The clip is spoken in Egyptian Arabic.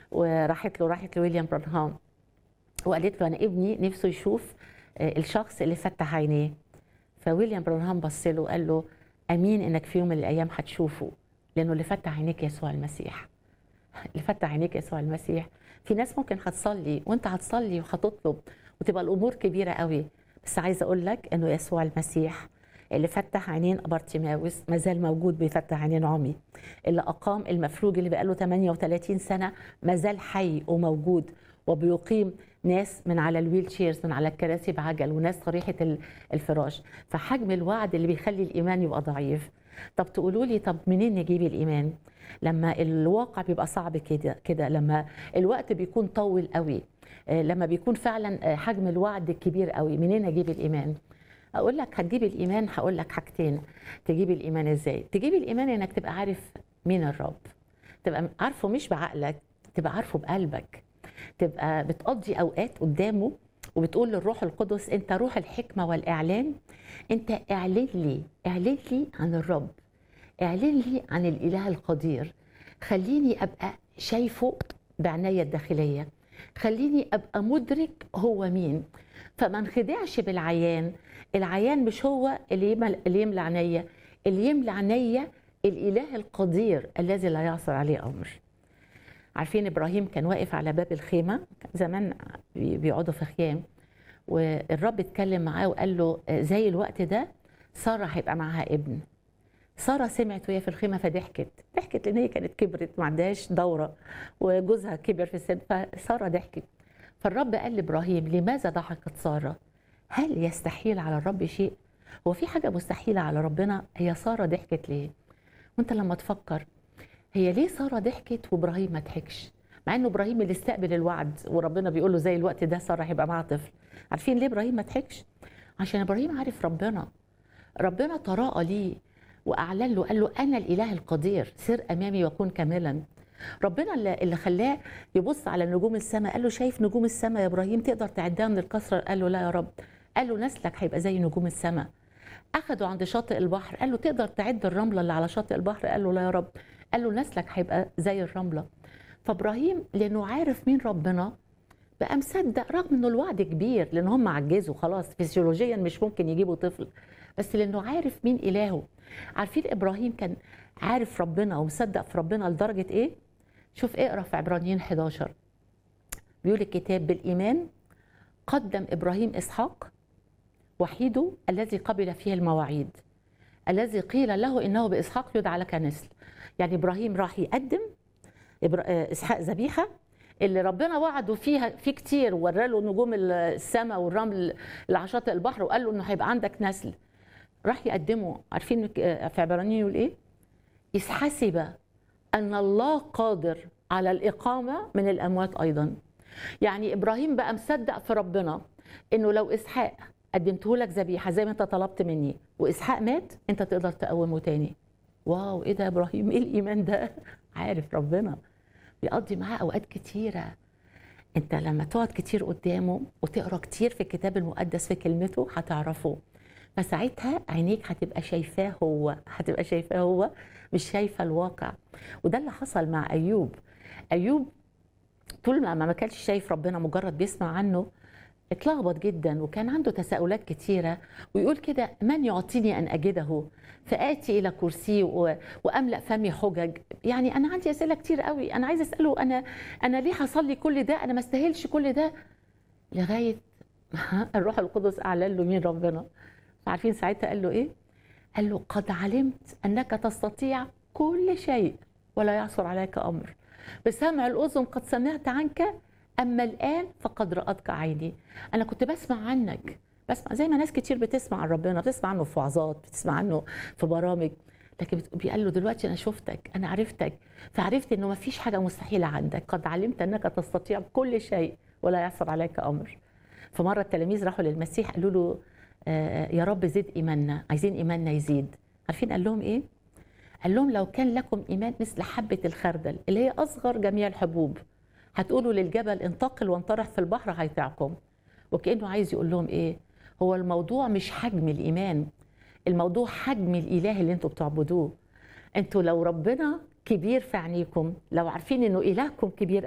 وراحت له راحت لويليام برانهام وقالت له انا ابني نفسه يشوف آه، الشخص اللي فتح عينيه فويليام برانهام بص له وقال له امين انك في يوم من الايام هتشوفه لانه اللي فتح عينيك يسوع المسيح اللي فتح عينيك يسوع المسيح في ناس ممكن هتصلي وانت هتصلي وهتطلب وتبقى الامور كبيره قوي بس عايزه اقول لك انه يسوع المسيح اللي فتح عينين بارتيماوس ما زال موجود بيفتح عينين عمي اللي اقام المفلوج اللي بقاله 38 سنه ما زال حي وموجود وبيقيم ناس من على الويل شيرز من على الكراسي بعجل وناس طريحه ال- الفراش فحجم الوعد اللي بيخلي الايمان يبقى ضعيف طب تقولوا لي طب منين نجيب الايمان لما الواقع بيبقى صعب كده كده لما الوقت بيكون طول قوي آه، لما بيكون فعلا آه، حجم الوعد كبير قوي منين اجيب الايمان اقول لك هتجيب الايمان هقول لك حاجتين تجيب الايمان ازاي تجيب الايمان انك تبقى عارف مين الرب تبقى عارفه مش بعقلك تبقى عارفه بقلبك تبقى بتقضي اوقات قدامه وبتقول للروح القدس انت روح الحكمه والاعلان انت اعلن لي اعلن لي عن الرب اعلن لي عن الاله القدير خليني ابقى شايفه بعناية الداخليه خليني ابقى مدرك هو مين فما انخدعش بالعيان العيان مش هو اللي يملى, اللي يملى عينيا اللي يملى عينيا الاله القدير الذي لا يعصر عليه امر عارفين ابراهيم كان واقف على باب الخيمه كان زمان بي- بيقعدوا في خيام والرب اتكلم معاه وقال له آه، زي الوقت ده ساره هيبقى معاها ابن ساره سمعت وهي في الخيمه فضحكت ضحكت لان هي كانت كبرت ما عندهاش دوره وجوزها كبر في السن فساره ضحكت فالرب قال لابراهيم لماذا ضحكت ساره هل يستحيل على الرب شيء هو في حاجه مستحيله على ربنا هي ساره ضحكت ليه وانت لما تفكر هي ليه ساره ضحكت وابراهيم ما ضحكش مع انه ابراهيم اللي استقبل الوعد وربنا بيقول له زي الوقت ده ساره هيبقى معاها طفل عارفين ليه ابراهيم ما ضحكش عشان ابراهيم عارف ربنا ربنا تراءى ليه واعلن له قال له انا الاله القدير سر امامي وكن كاملا ربنا اللي اللي خلاه يبص على نجوم السماء قال له شايف نجوم السماء يا ابراهيم تقدر تعدها من الكسره قال له لا يا رب قال له نسلك هيبقى زي نجوم السماء اخده عند شاطئ البحر قال له تقدر تعد الرمله اللي على شاطئ البحر قال له لا يا رب قال له نسلك هيبقى زي الرمله فابراهيم لانه عارف مين ربنا بقى مصدق رغم انه الوعد كبير لان هم عجزوا خلاص فيسيولوجيا مش ممكن يجيبوا طفل بس لانه عارف مين الهه عارفين ابراهيم كان عارف ربنا ومصدق في ربنا لدرجه ايه شوف اقرا في عبرانيين 11 بيقول الكتاب بالايمان قدم ابراهيم اسحاق وحيده الذي قبل فيه المواعيد الذي قيل له انه باسحاق يدعى لك نسل يعني ابراهيم راح يقدم إبرا- آه، اسحاق ذبيحه اللي ربنا وعده فيها في كتير وراله نجوم السماء والرمل اللي على شاطئ البحر وقال له انه هيبقى عندك نسل راح يقدمه عارفين آه، في عبرانيين يقول ايه؟ إذ حسب ان الله قادر على الاقامه من الاموات ايضا يعني ابراهيم بقى مصدق في ربنا انه لو اسحاق قدمته لك ذبيحه زي ما انت طلبت مني واسحاق مات انت تقدر تقومه تاني واو ايه ده يا ابراهيم ايه الايمان ده عارف ربنا بيقضي معاه اوقات كتيره انت لما تقعد كتير قدامه وتقرا كتير في الكتاب المقدس في كلمته هتعرفه فساعتها عينيك هتبقى شايفاه هو هتبقى شايفاه هو مش شايفه الواقع وده اللي حصل مع ايوب ايوب طول ما ما كانش شايف ربنا مجرد بيسمع عنه اتلخبط جدا وكان عنده تساؤلات كتيرة ويقول كده من يعطيني أن أجده فآتي إلى كرسي و... وأملأ فمي حجج يعني أنا عندي أسئلة كتير قوي أنا عايزة أسأله أنا أنا ليه حصل لي كل ده أنا ما استاهلش كل ده لغاية ما الروح القدس أعلن له مين ربنا عارفين ساعتها قال له إيه قال له قد علمت أنك تستطيع كل شيء ولا يعثر عليك أمر بسمع الأذن قد سمعت عنك أما الآن فقد رأتك عيني أنا كنت بسمع عنك بسمع زي ما ناس كتير بتسمع عن ربنا بتسمع عنه في وعظات بتسمع عنه في برامج لكن بت- بيقال له دلوقتي أنا شفتك أنا عرفتك فعرفت إنه ما فيش حاجة مستحيلة عندك قد علمت أنك تستطيع كل شيء ولا يعثر عليك أمر فمرة التلاميذ راحوا للمسيح قالوا له آه، يا رب زد إيماننا عايزين إيماننا يزيد عارفين قال لهم إيه؟ قال لهم لو كان لكم ايمان مثل حبه الخردل اللي هي اصغر جميع الحبوب هتقولوا للجبل انتقل وانطرح في البحر هيطيعكم وكانه عايز يقول لهم ايه هو الموضوع مش حجم الايمان الموضوع حجم الاله اللي انتوا بتعبدوه انتوا لو ربنا كبير في عينيكم لو عارفين انه الهكم كبير